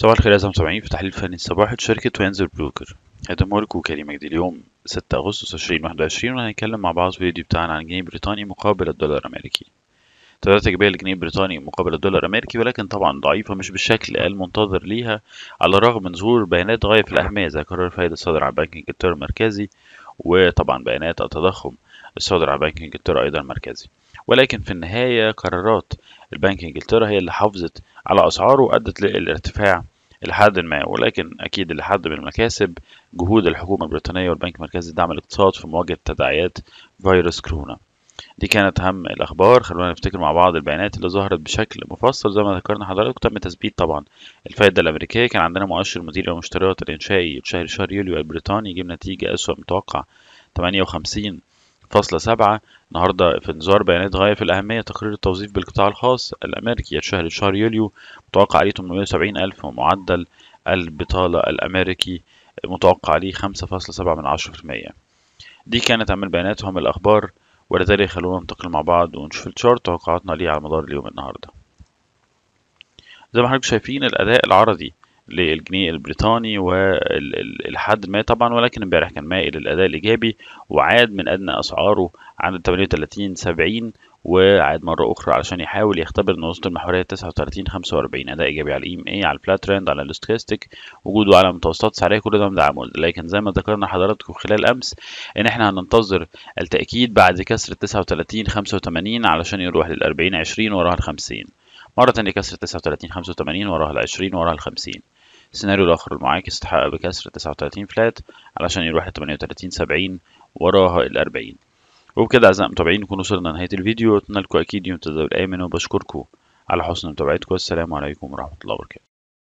صباح الخير أعزائي المتابعين في تحليل فني الصباحي لشركة وينزل بروكر هقدمه لكم كريم مجدي اليوم 6 أغسطس 2021 وهنتكلم مع بعض في الفيديو بتاعنا عن الجنيه البريطاني مقابل الدولار الأمريكي تداولات إيجابية للجنيه البريطاني مقابل الدولار الأمريكي ولكن طبعا ضعيفة مش بالشكل المنتظر ليها على الرغم من ظهور بيانات غاية في الأهمية زي قرار الفائدة الصادر عن بنك إنجلترا المركزي وطبعا بيانات التضخم الصادر عن بنك إنجلترا أيضا المركزي ولكن في النهاية قرارات البنك إنجلترا هي اللي حافظت على أسعاره وأدت للارتفاع لحد ما ولكن أكيد لحد من المكاسب جهود الحكومة البريطانية والبنك المركزي لدعم الاقتصاد في مواجهة تداعيات فيروس كورونا دي كانت أهم الأخبار خلونا نفتكر مع بعض البيانات اللي ظهرت بشكل مفصل زي ما ذكرنا حضراتكم تم تثبيت طبعا الفائدة الأمريكية كان عندنا مؤشر مدير المشتريات الإنشائي لشهر شهر يوليو البريطاني يجيب نتيجة أسوأ متوقع 58 فاصلة سبعة النهاردة في انذار بيانات غاية في الأهمية تقرير التوظيف بالقطاع الخاص الأمريكي الشهر شهر يوليو متوقع عليه 870 ألف ومعدل البطالة الأمريكي متوقع عليه 5.7 من عشرة في المية دي كانت أهم البيانات وهم الأخبار ولذلك خلونا ننتقل مع بعض ونشوف الشارت توقعاتنا ليه على مدار اليوم النهاردة زي ما حضرتك شايفين الأداء العرضي للجنيه البريطاني ولحد ما طبعا ولكن امبارح كان مائل للاداء الايجابي وعاد من ادنى اسعاره عند 38 70 وعاد مره اخرى علشان يحاول يختبر نقطه المحوريه 39 45 اداء ايجابي على الاي ام اي على الفلات ترند على الاستوكاستيك وجوده على متوسطات سعريه كل ده مدعم لكن زي ما ذكرنا حضراتكم خلال امس ان احنا هننتظر التاكيد بعد كسر 39 85 علشان يروح لل 40 20 وراها ال 50 مرة تانية كسر 39 85 وراها ال 20 وراها ال 50 السيناريو الآخر المعاكس تحقق بكسر 39 فلات علشان يروح ل 38 70 وراها ال 40 وبكده أعزائي المتابعين نكون وصلنا لنهاية الفيديو أتمنى لكم أكيد يوم تداول آمن وبشكركم على حسن متابعتكم والسلام عليكم ورحمة الله وبركاته